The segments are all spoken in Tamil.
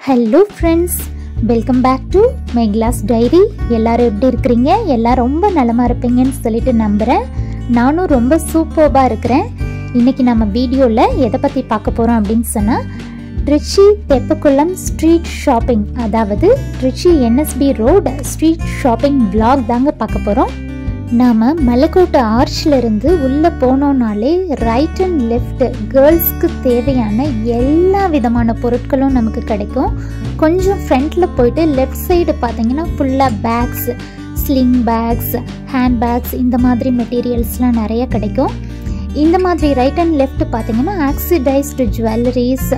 hello friends welcome back to my class diary எல்லாரும் எப்படி இருக்கிறீங்க எல்லாம் ரொம்ப நலமாக இருப்பீங்கன்னு சொல்லிட்டு நம்புகிறேன் நானும் ரொம்ப சூப்பர்பாக இருக்கிறேன் இன்னைக்கு நம்ம வீடியோவில் எதை பற்றி பார்க்க போகிறோம் அப்படின்னு சொன்னால் ட்ரிச்சி தெப்பக்குளம் ஸ்ட்ரீட் ஷாப்பிங் அதாவது Trichy NSB road street shopping vlog தாங்க பார்க்க போகிறோம் நாம் மலைக்கோட்டை ஆர்ச்ல இருந்து உள்ளே போனோம்னாலே ரைட் அண்ட் லெஃப்ட் கேர்ள்ஸ்க்கு தேவையான எல்லா விதமான பொருட்களும் நமக்கு கிடைக்கும் கொஞ்சம் ஃப்ரண்ட்டில் போயிட்டு லெஃப்ட் சைடு பார்த்தீங்கன்னா ஃபுல்லாக bags sling bags hand bags இந்த மாதிரி மெட்டீரியல்ஸ்லாம் நிறைய கிடைக்கும் இந்த மாதிரி ரைட் அண்ட் லெஃப்ட் பார்த்தீங்கன்னா ஆக்சிடைஸ்டு ஜுவல்லரிஸ்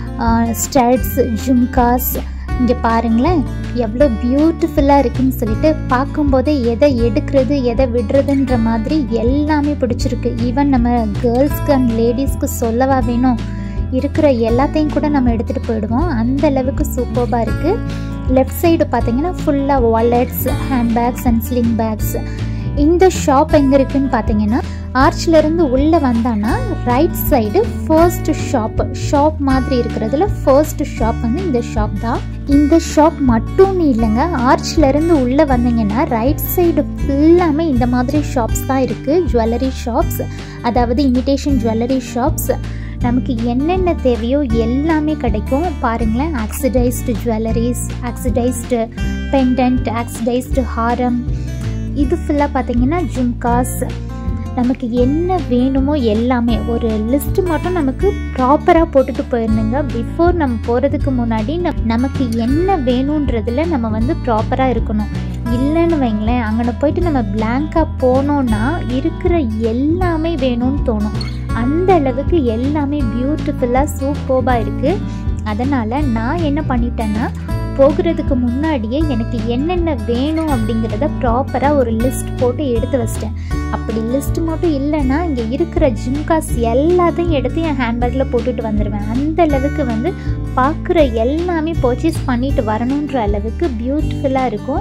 ஸ்டட்ஸ் ஜும்காஸ் இங்கே பாருங்களேன் எவ்வளோ பியூட்டிஃபுல்லாக இருக்குன்னு சொல்லிட்டு பார்க்கும்போதே எதை எடுக்கிறது எதை விடுறதுன்ற மாதிரி எல்லாமே பிடிச்சிருக்கு ஈவன் நம்ம கேர்ள்ஸ்க்கு அண்ட் லேடிஸ்க்கு சொல்லவா வேணும் இருக்கிற எல்லாத்தையும் கூட நம்ம எடுத்துகிட்டு போயிடுவோம் அந்த அளவுக்கு சூப்பர்பாக இருக்குது லெஃப்ட் சைடு பார்த்தீங்கன்னா ஃபுல்லாக wallets hand bags and sling bags இந்த ஷாப் எங்கே இருக்குன்னு பார்த்தீங்கன்னா ஆர்ச்ல இருந்து உள்ளே வந்தானா right side first shop shop மாதிரி இருக்கிறதுல ஃபர்ஸ்ட் ஷாப் வந்து இந்த ஷாப் தான் இந்த ஷாப் மட்டும் இல்லைங்க ஆர்ச்ல இருந்து உள்ளே வந்தீங்கன்னா ரைட் சைடு ஃபுல்லாமே இந்த மாதிரி ஷாப்ஸ் தான் இருக்குது ஜுவல்லரி ஷாப்ஸ் அதாவது இமிடேஷன் ஜுவல்லரி ஷாப்ஸ் நமக்கு என்னென்ன தேவையோ எல்லாமே கிடைக்கும் பாருங்களேன் oxidised jewelleries oxidised pendant oxidised ஹாரம் இது ஃபுல்லாக பார்த்தீங்கன்னா ஜும்காஸ் நமக்கு என்ன வேணுமோ எல்லாமே ஒரு லிஸ்ட் மட்டும் நமக்கு ப்ராப்பராக போட்டுட்டு போயிருந்துங்க பிஃபோர் நம்ம போகிறதுக்கு முன்னாடி நம் நமக்கு என்ன வேணுன்றதுல நம்ம வந்து ப்ராப்பராக இருக்கணும் இல்லைன்னு வைங்களேன் அங்கே போயிட்டு நம்ம பிளாங்காக போனோன்னா இருக்கிற எல்லாமே வேணும்னு தோணும் அந்த அளவுக்கு எல்லாமே பியூட்டிஃபுல்லாக சூப்பர்பாக இருக்குது அதனால் நான் என்ன பண்ணிட்டேன்னா போகிறதுக்கு முன்னாடியே எனக்கு என்னென்ன வேணும் அப்படிங்கிறத ப்ராப்பராக ஒரு லிஸ்ட் போட்டு எடுத்து வச்சிட்டேன் அப்படி லிஸ்ட் மட்டும் இல்லைன்னா இங்கே இருக்கிற ஜிம்காஸ் எல்லாத்தையும் எடுத்து என் ஹேண்ட்பேக்கில் போட்டுட்டு வந்துடுவேன் அந்த அளவுக்கு வந்து பார்க்குற எல்லாமே பர்ச்சேஸ் பண்ணிட்டு வரணுன்ற அளவுக்கு பியூட்டிஃபுல்லாக இருக்கும்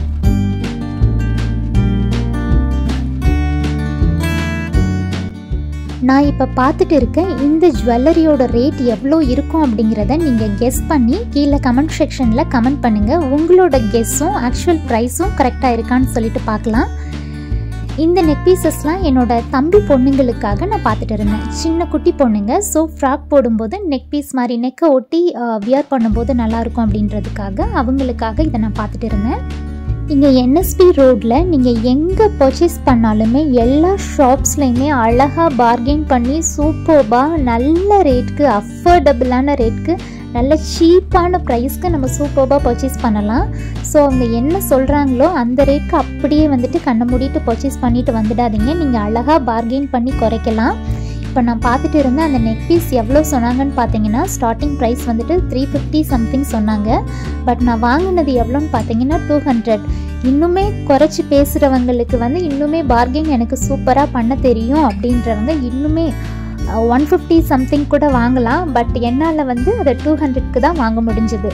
நான் இப்போ பார்த்துட்டு இருக்கேன் இந்த ஜுவல்லரியோட ரேட் எவ்வளோ இருக்கும் அப்படிங்கிறத நீங்கள் கெஸ் பண்ணி கீழே கமெண்ட் செக்ஷனில் கமெண்ட் பண்ணுங்கள் உங்களோட கெஸ்ஸும் ஆக்சுவல் ப்ரைஸும் கரெக்டாக இருக்கான்னு சொல்லிட்டு பார்க்கலாம் இந்த நெக் பீசஸ்லாம் என்னோட தம்பி பொண்ணுங்களுக்காக நான் பார்த்துட்டு இருந்தேன் சின்ன குட்டி பொண்ணுங்க ஸோ ஃப்ராக் போடும்போது நெக் பீஸ் மாதிரி நெக்கை ஒட்டி வியர் பண்ணும்போது நல்லாயிருக்கும் அப்படின்றதுக்காக அவங்களுக்காக இதை நான் பார்த்துட்டு இருந்தேன் இங்கே என்எஸ்பி ரோட்டில் நீங்கள் எங்கே பர்ச்சேஸ் பண்ணாலுமே எல்லா ஷாப்ஸ்லையுமே அழகாக பார்கெயின் பண்ணி சூப்பர்பாக நல்ல ரேட்க்கு அஃபோர்டபுளான ரேட்க்கு நல்ல சீப்பான ப்ரைஸ்க்கு நம்ம சூப்பர்பாக பர்ச்சேஸ் பண்ணலாம் ஸோ அவங்க என்ன சொல்கிறாங்களோ அந்த ரேட்க்கு அப்படியே வந்துட்டு கண்ணை மூடிட்டு பர்ச்சேஸ் பண்ணிட்டு வந்துடாதீங்க நீங்கள் அழகாக பார்கெயின் பண்ணி குறைக்கலாம் இப்போ நான் பார்த்துட்டு இருந்தேன் அந்த நெக் பீஸ் எவ்வளோ சொன்னாங்கன்னு பார்த்தீங்கன்னா ஸ்டார்டிங் ப்ரைஸ் வந்துட்டு த்ரீ ஃபிஃப்டி சம்திங் சொன்னாங்க பட் நான் வாங்கினது எவ்வளோன்னு பார்த்தீங்கன்னா டூ ஹண்ட்ரட் இன்னுமே குறைச்சி பேசுகிறவங்களுக்கு வந்து இன்னுமே பார்கெயின் எனக்கு சூப்பராக பண்ண தெரியும் அப்படின்றவங்க இன்னுமே ஒன் ஃபிஃப்டி சம்திங் கூட வாங்கலாம் பட் என்னால் வந்து அதை டூ ஹண்ட்ரட்க்கு தான் வாங்க முடிஞ்சது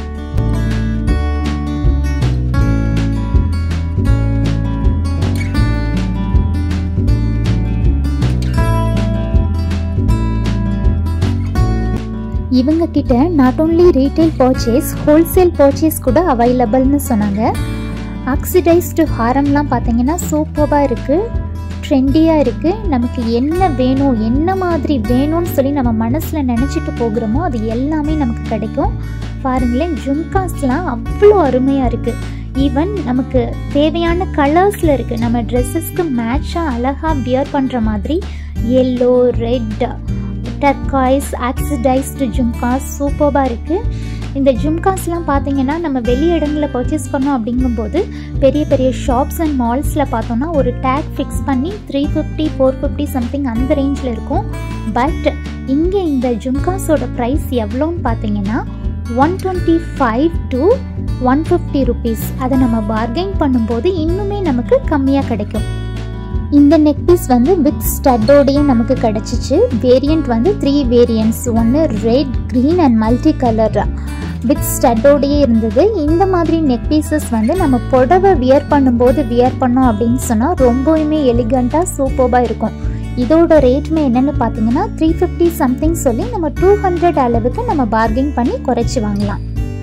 இவங்க கிட்ட not only retail purchase wholesale purchase கூட அவைலபிள்னு சொன்னாங்க ஆக்சிடைஸ்டு ஹாரம்லாம் பார்த்தீங்கன்னா சூப்பராக இருக்குது ட்ரெண்டியாக இருக்குது நமக்கு என்ன வேணும் என்ன மாதிரி வேணும்னு சொல்லி நம்ம மனசில் நினச்சிட்டு போகிறோமோ அது எல்லாமே நமக்கு கிடைக்கும் பாருங்களேன் ஜும்காஸ்லாம் அவ்வளோ அருமையாக இருக்குது ஈவன் நமக்கு தேவையான கலர்ஸில் இருக்குது நம்ம ட்ரெஸ்ஸஸ்க்கு மேட்சாக அழகாக வியர் பண்ணுற மாதிரி yellow red turquoise oxidised jhumkas சூப்பராக இருக்குது இந்த ஜும்காஸ்லாம் பார்த்தீங்கன்னா நம்ம வெளி இடங்களில் பர்ச்சேஸ் பண்ணோம் அப்படிங்கும்போது பெரிய பெரிய ஷாப்ஸ் அண்ட் மால்ஸில் பார்த்தோன்னா ஒரு டேக் ஃபிக்ஸ் பண்ணி three fifty four fifty something அந்த ரேஞ்சில் இருக்கும் பட் இங்கே இந்த ஜும்காஸோட ப்ரைஸ் எவ்வளோன்னு பார்த்தீங்கன்னா one twenty five to one fifty rupees அதை நம்ம பார்கெயின் பண்ணும்போது இன்னுமே நமக்கு கம்மியாக கிடைக்கும் இந்த நெக் பீஸ் வந்து வித் ஸ்டட்டோடையே நமக்கு கிடச்சிச்சு வேரியண்ட் வந்து த்ரீ வேரியண்ட்ஸ் ஒன்று red green and multi colour with ஸ்டட்டோடையே இருந்தது இந்த மாதிரி நெக் பீசஸ் வந்து நம்ம புடவை வியர் பண்ணும்போது வியர் பண்ணோம் அப்படின்னு சொன்னால் ரொம்பவுமே எலிகண்ட்டாக சூப்பராக இருக்கும் இதோட ரேட்டுமே என்னென்னு பார்த்தீங்கன்னா த்ரீ ஃபிஃப்டி சம்திங் சொல்லி நம்ம டூ ஹண்ட்ரட் அளவுக்கு நம்ம பார்கெயின் பண்ணி குறைச்சி வாங்கலாம்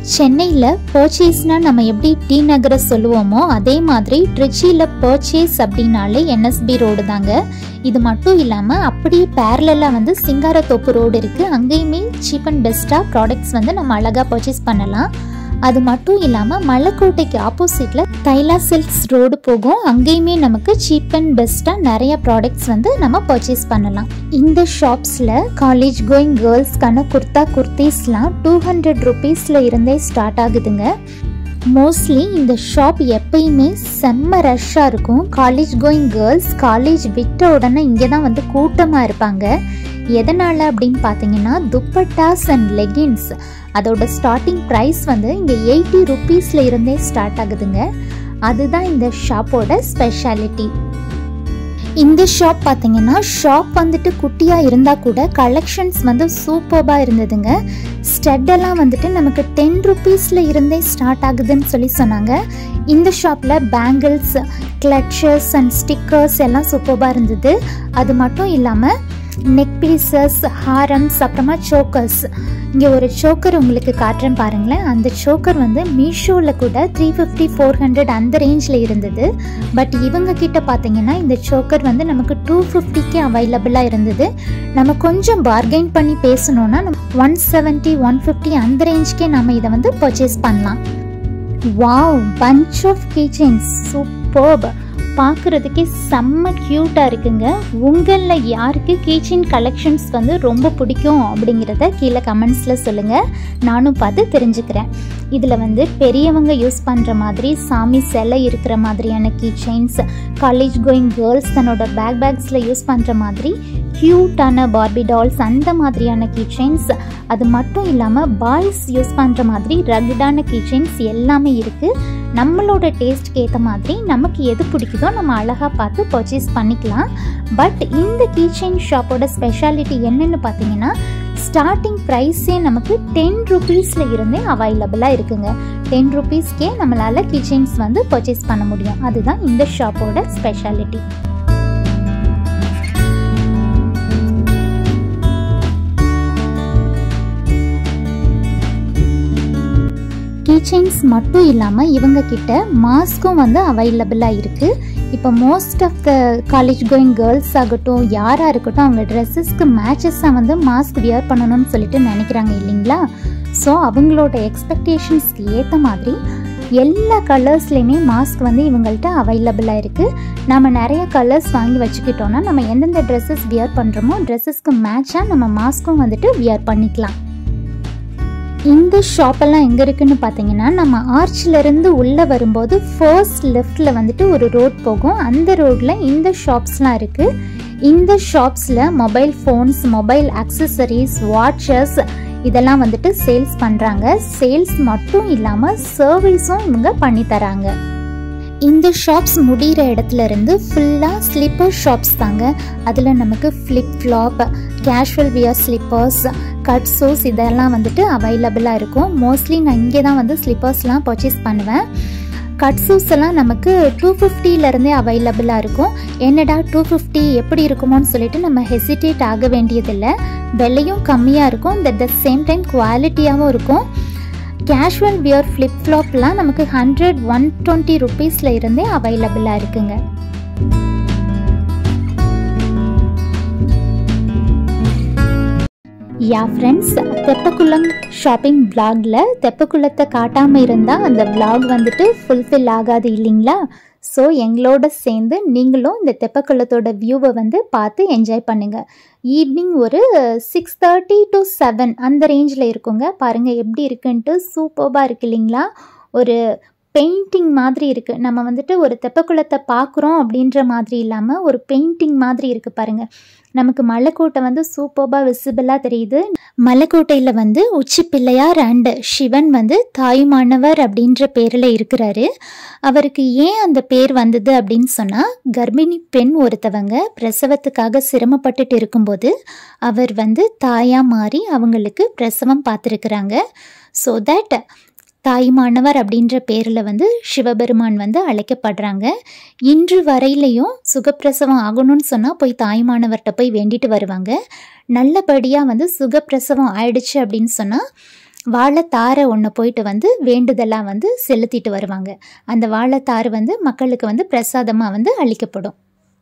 சென்னையில் பர்ச்சேஸ்னால் நம்ம எப்படி டி நகரை சொல்லுவோமோ அதே மாதிரி ட்ரிச்சியில் பர்ச்சேஸ் அப்படின்னாலே என்எஸ்பி ரோடு தாங்க இது மட்டும் இல்லாமல் அப்படியே பேரலாக வந்து சிங்காரத்தோப்பு ரோடு இருக்குது அங்கேயுமே சீப் அண்ட் பெஸ்ட்டாக ப்ராடக்ட்ஸ் வந்து நம்ம அழகாக பர்ச்சேஸ் பண்ணலாம் அது மட்டும் இல்லாமல் மலைக்கோட்டைக்கு ஆப்போசிட்டில் தைலா சில்க்ஸ் ரோடு போகும் அங்கேயுமே நமக்கு சீப் அண்ட் பெஸ்ட்டாக நிறைய ப்ராடக்ட்ஸ் வந்து நம்ம பர்ச்சேஸ் பண்ணலாம் இந்த ஷாப்ஸில் காலேஜ் கோயிங் கேர்ள்ஸ்க்கான குர்தா குர்த்திஸ்லாம் டூ ஹண்ட்ரட் ருபீஸில் இருந்தே ஸ்டார்ட் ஆகுதுங்க மோஸ்ட்லி இந்த ஷாப் எப்பயுமே செம்ம ரஷ்ஷாக இருக்கும் காலேஜ் கோயிங் கேர்ள்ஸ் காலேஜ் விட்ட உடனே இங்கே தான் வந்து கூட்டமாக இருப்பாங்க எதனால் அப்படின்னு பார்த்தீங்கன்னா துப்பட்டாஸ் அண்ட் லெகின்ஸ் அதோட ஸ்டார்டிங் ப்ரைஸ் வந்து இங்கே எயிட்டி ருபீஸில் இருந்தே ஸ்டார்ட் ஆகுதுங்க அதுதான் இந்த ஷாப்போட ஸ்பெஷாலிட்டி இந்த ஷாப் பார்த்தீங்கன்னா ஷாப் வந்துட்டு குட்டியாக இருந்தால் கூட கலெக்ஷன்ஸ் வந்து சூப்பர்பாக இருந்ததுங்க ஸ்டெட்டெல்லாம் வந்துட்டு நமக்கு டென் ருபீஸில் இருந்தே ஸ்டார்ட் ஆகுதுன்னு சொல்லி சொன்னாங்க இந்த ஷாப்பில் பேங்கிள்ஸ் கிளட்சர்ஸ் அண்ட் ஸ்டிக்கர்ஸ் எல்லாம் சூப்பர்பாக இருந்தது அது மட்டும் இல்லாமல் நெக் பீசஸ் ஹாரம்ஸ் அப்புறமா சோக்கர்ஸ் இங்கே ஒரு சோக்கர் உங்களுக்கு காட்டுறேன் பாருங்களேன் அந்த சோக்கர் வந்து மீஷோவில் கூட த்ரீ ஃபிஃப்டி ஃபோர் ஹண்ட்ரட் அந்த ரேஞ்சில் இருந்தது பட் இவங்க கிட்ட பார்த்தீங்கன்னா இந்த சோக்கர் வந்து நமக்கு டூ ஃபிஃப்டிக்கு அவைலபிளாக இருந்தது நம்ம கொஞ்சம் பார்கெயின் பண்ணி பேசணுன்னா ஒன் செவன்ட்டி ஒன் ஃபிஃப்டி அந்த ரேஞ்சுக்கே நம்ம இதை வந்து பர்ச்சேஸ் பண்ணலாம் wow bunch of keychains superb பார்க்குறதுக்கே செம்ம க்யூட்டாக இருக்குங்க உங்களில் யாருக்கு கீச்சின் கலெக்ஷன்ஸ் வந்து ரொம்ப பிடிக்கும் அப்படிங்கிறத கீழே கமெண்ட்ஸில் சொல்லுங்கள் நானும் பார்த்து தெரிஞ்சுக்கிறேன் இதில் வந்து பெரியவங்க யூஸ் பண்ணுற மாதிரி சாமி சிலை இருக்கிற மாதிரியான key chains college going girls தன்னோட பேக் பேக்ஸில் யூஸ் பண்ணுற மாதிரி க்யூட்டான பார்பி டால்ஸ் அந்த மாதிரியான கீ செயின்ஸ் அது மட்டும் இல்லாமல் பாய்ஸ் யூஸ் பண்ணுற மாதிரி ரகுடான கீ செயின்ஸ் எல்லாமே இருக்குது நம்மளோட டேஸ்ட்க்கு ஏற்ற மாதிரி நமக்கு எது பிடிக்குதோ நம்ம அழகாக பார்த்து பர்ச்சேஸ் பண்ணிக்கலாம் பட் இந்த கீ செயின் ஷாப்போட ஸ்பெஷாலிட்டி என்னென்னு பார்த்தீங்கன்னா ஸ்டார்டிங் ப்ரைஸே நமக்கு டென் ருபீஸில் இருந்தே அவைலபிளாக இருக்குங்க டென் ருபீஸ்க்கே நம்மளால் கீ செயின்ஸ் வந்து பர்ச்சேஸ் பண்ண முடியும் அதுதான் இந்த ஷாப்போட ஸ்பெஷாலிட்டி கீச்செயின்ஸ் மட்டும் இல்லாமல் இவங்க கிட்ட மாஸ்க்கும் வந்து அவைலபிளாக இருக்குது இப்போ most of the college going girls ஆகட்டும் யாராக இருக்கட்டும் அவங்க ட்ரெஸ்ஸஸ்க்கு மேட்சஸாக வந்து மாஸ்க் வியர் பண்ணணும்னு சொல்லிட்டு நினைக்கிறாங்க இல்லைங்களா ஸோ அவங்களோட எக்ஸ்பெக்டேஷன்ஸ்க்கு ஏற்ற மாதிரி எல்லா கலர்ஸ்லேயுமே மாஸ்க் வந்து இவங்கள்ட்ட அவைலபிளாக இருக்குது நம்ம நிறைய கலர்ஸ் வாங்கி வச்சுக்கிட்டோன்னா நம்ம எந்தெந்த ட்ரெஸ்ஸஸ் வியர் பண்ணுறோமோ ட்ரெஸ்ஸஸ்க்கு மேட்சாக நம்ம மாஸ்க்கும் வந்துட்டு வியர் பண்ணிக்கலாம் இந்த ஷாப்பெல்லாம் எங்கே இருக்குன்னு பார்த்தீங்கன்னா நம்ம ஆர்ச்சிலேருந்து உள்ளே வரும்போது ஃபர்ஸ்ட் லெஃப்டில் வந்துட்டு ஒரு ரோட் போகும் அந்த ரோட்டில் இந்த ஷாப்ஸ்லாம் இருக்குது இந்த ஷாப்ஸில் mobile phones mobile accessories watches இதெல்லாம் வந்துட்டு சேல்ஸ் பண்ணுறாங்க சேல்ஸ் மட்டும் இல்லாமல் சர்வீஸும் இவங்க பண்ணி தராங்க இந்த ஷாப்ஸ் முடிகிற இடத்துல இருந்து ஃபுல்லாக ஸ்லிப்பர் ஷாப்ஸ் தாங்க அதில் நமக்கு flip flop casual wear slippers cut shoes இதெல்லாம் வந்துட்டு அவைலபிளாக இருக்கும் மோஸ்ட்லி நான் இங்கே தான் வந்து ஸ்லிப்பர்ஸ்லாம் பர்ச்சேஸ் பண்ணுவேன் கட் ஷூஸ் எல்லாம் நமக்கு டூ ஃபிஃப்டிலேருந்தே அவைலபிளாக இருக்கும் என்னடா டூ ஃபிஃப்டி எப்படி இருக்குமோன்னு சொல்லிட்டு நம்ம ஹெசிடேட் ஆக வேண்டியதில்லை விலையும் கம்மியாக இருக்கும் அட் த சேம் டைம் குவாலிட்டியாகவும் இருக்கும் கேஷுவல் வியர் ஃப்ளிப் ஃப்ளாப்லாம் நமக்கு ஹண்ட்ரட் ஒன் டுவெண்ட்டி ருபீஸில் இருந்தே அவைலபிளாக இருக்குங்க யா ஃப்ரெண்ட்ஸ் தெப்பக்குளம் ஷாப்பிங் பிளாகில் தெப்பக்குளத்தை காட்டாமல் இருந்தால் அந்த பிளாக் வந்துட்டு ஃபுல்ஃபில் ஆகாது இல்லைங்களா ஸோ எங்களோட சேர்ந்து நீங்களும் இந்த தெப்பக்குளத்தோட வியூவை வந்து பார்த்து என்ஜாய் பண்ணுங்கள் ஈவினிங் ஒரு சிக்ஸ் தேர்ட்டி டு செவன் அந்த ரேஞ்சில் இருக்குங்க பாருங்கள் எப்படி இருக்குன்ட்டு சூப்பர்பாக இருக்கு இல்லைங்களா ஒரு பெயிண்டிங் மாதிரி இருக்குது நம்ம வந்துட்டு ஒரு தெப்பக்குளத்தை பார்க்குறோம் அப்படின்ற மாதிரி இல்லாமல் ஒரு பெயிண்டிங் மாதிரி இருக்குது பாருங்கள் நமக்கு மலைக்கோட்டை வந்து சூப்பர்பாக விசிபிளாக தெரியுது மலைக்கோட்டையில் வந்து உச்சி பிள்ளையார் அண்ட் சிவன் வந்து தாயுமானவர் அப்படின்ற பேரில் இருக்கிறாரு அவருக்கு ஏன் அந்த பேர் வந்தது அப்படின்னு சொன்னால் கர்ப்பிணி பெண் ஒருத்தவங்க பிரசவத்துக்காக சிரமப்பட்டுட்டு இருக்கும்போது அவர் வந்து தாயாக மாறி அவங்களுக்கு பிரசவம் பார்த்துருக்குறாங்க ஸோ தட் தாய்மானவர் அப்படின்ற பேரில் வந்து சிவபெருமான் வந்து அழைக்கப்படுறாங்க இன்று வரையிலையும் சுகப்பிரசவம் ஆகணும்னு சொன்னால் போய் தாய்மானவர்கிட்ட போய் வேண்டிட்டு வருவாங்க நல்லபடியாக வந்து சுகப்பிரசவம் ஆயிடுச்சு அப்படின்னு சொன்னால் வாழைத்தாரை ஒன்று போயிட்டு வந்து வேண்டுதலாக வந்து செலுத்திட்டு வருவாங்க அந்த வாழைத்தாறு வந்து மக்களுக்கு வந்து பிரசாதமாக வந்து அளிக்கப்படும்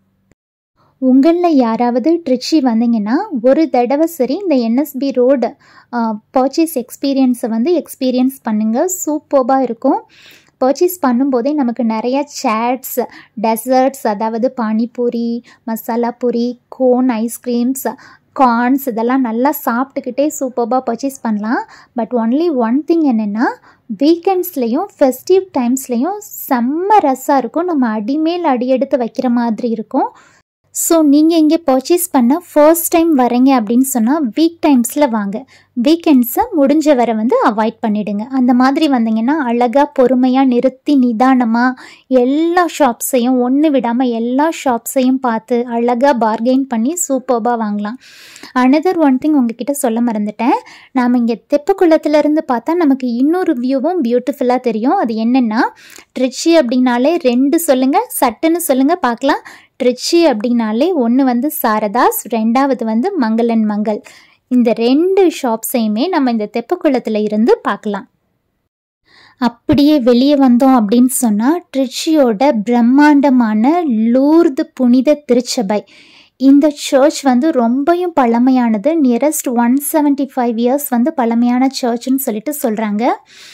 உங்களில் யாராவது ட்ரிச்சி வந்தீங்கன்னா ஒரு தடவை சரி இந்த என்எஸ்பி ரோடு பர்ச்சேஸ் எக்ஸ்பீரியன்ஸை வந்து எக்ஸ்பீரியன்ஸ் பண்ணுங்கள் சூப்பர்பாக இருக்கும் பர்ச்சேஸ் பண்ணும்போதே நமக்கு நிறைய சேட்ஸ் டெசர்ட்ஸ் அதாவது panipuri masala puri cone ice creams corns இதெல்லாம் நல்லா சாப்பிட்டுக்கிட்டே சூப்பர்பாக பர்ச்சேஸ் பண்ணலாம் பட் ஒன்லி ஒன் திங் என்னென்னா வீக்கெண்ட்ஸ்லேயும் ஃபெஸ்டிவ் டைம்ஸ்லேயும் செம்ம ரஸ்ஸாக இருக்கும் நம்ம அடிமேல் அடி எடுத்து வைக்கிற மாதிரி இருக்கும் ஸோ நீங்கள் இங்கே பர்ச்சேஸ் பண்ண ஃபர்ஸ்ட் டைம் வரீங்க அப்படின்னு சொன்னால் வீக் டைம்ஸில் வாங்க வீக்கெண்ட்ஸை முடிஞ்ச வரை வந்து அவாய்ட் பண்ணிவிடுங்க அந்த மாதிரி வந்தீங்கன்னா அழகாக பொறுமையாக நிறுத்தி நிதானமாக எல்லா ஷாப்ஸையும் ஒன்று விடாமல் எல்லா ஷாப்ஸையும் பார்த்து அழகாக பார்கெயின் பண்ணி சூப்பர்பாக வாங்கலாம் அனதர் ஒன் திங் உங்ககிட்ட சொல்ல மறந்துட்டேன் நாம் இங்கே தெப்பக்குளத்துலேருந்து பார்த்தா நமக்கு இன்னொரு வியூவும் பியூட்டிஃபுல்லாக தெரியும் அது என்னென்னா ட்ரிச்சி அப்படின்னாலே ரெண்டு சொல்லுங்கள் சட்டுன்னு சொல்லுங்கள் பார்க்கலாம் ட்ரிச்சி அப்படின்னாலே ஒன்று வந்து சாரதாஸ் ரெண்டாவது வந்து மங்களன் மங்கள் இந்த ரெண்டு ஷாப்ஸையுமே நம்ம இந்த தெப்பக்குளத்தில் இருந்து பார்க்கலாம் அப்படியே வெளியே வந்தோம் அப்படின்னு சொன்னால் ட்ரிச்சியோட பிரம்மாண்டமான லூர்து புனித திருச்சபை இந்த சர்ச் வந்து ரொம்பவும் பழமையானது nearest one seventy five years வந்து பழமையான சர்ச்னு சொல்லிட்டு சொல்கிறாங்க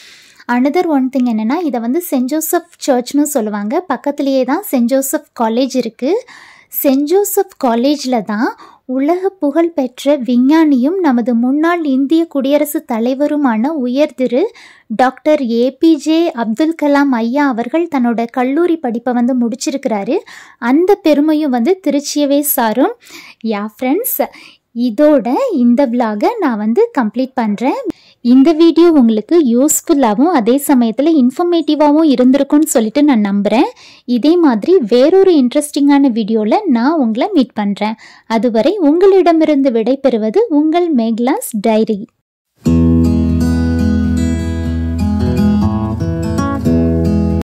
அனதர் ஒன் திங் என்னென்னா இதை வந்து சென்ட் ஜோசப் சர்ச்னு சொல்லுவாங்க பக்கத்துலேயே தான் சென்ட் ஜோசப் காலேஜ் இருக்குது சென்ட் ஜோசப் காலேஜில் தான் உலக புகழ் பெற்ற விஞ்ஞானியும் நமது முன்னாள் இந்திய குடியரசுத் தலைவருமான உயர்திரு டாக்டர் ஏபிஜே அப்துல் கலாம் ஐயா அவர்கள் தன்னோட கல்லூரி படிப்பை வந்து முடிச்சிருக்கிறாரு அந்த பெருமையும் வந்து திருச்சியவே சாரும் யா ஃப்ரெண்ட்ஸ் இதோட இந்த விலாகை நான் வந்து கம்ப்ளீட் பண்ணுறேன் இந்த வீடியோ உங்களுக்கு யூஸ்ஃபுல்லாகவும் அதே சமயத்தில் இன்ஃபர்மேட்டிவாகவும் இருந்திருக்கும்னு சொல்லிட்டு நான் நம்புகிறேன் இதே மாதிரி வேறொரு இன்ட்ரெஸ்டிங்கான வீடியோவில் நான் உங்களை மீட் பண்ணுறேன் அதுவரை உங்களிடமிருந்து விடை பெறுவது உங்கள் மேக்லாஸ் டைரி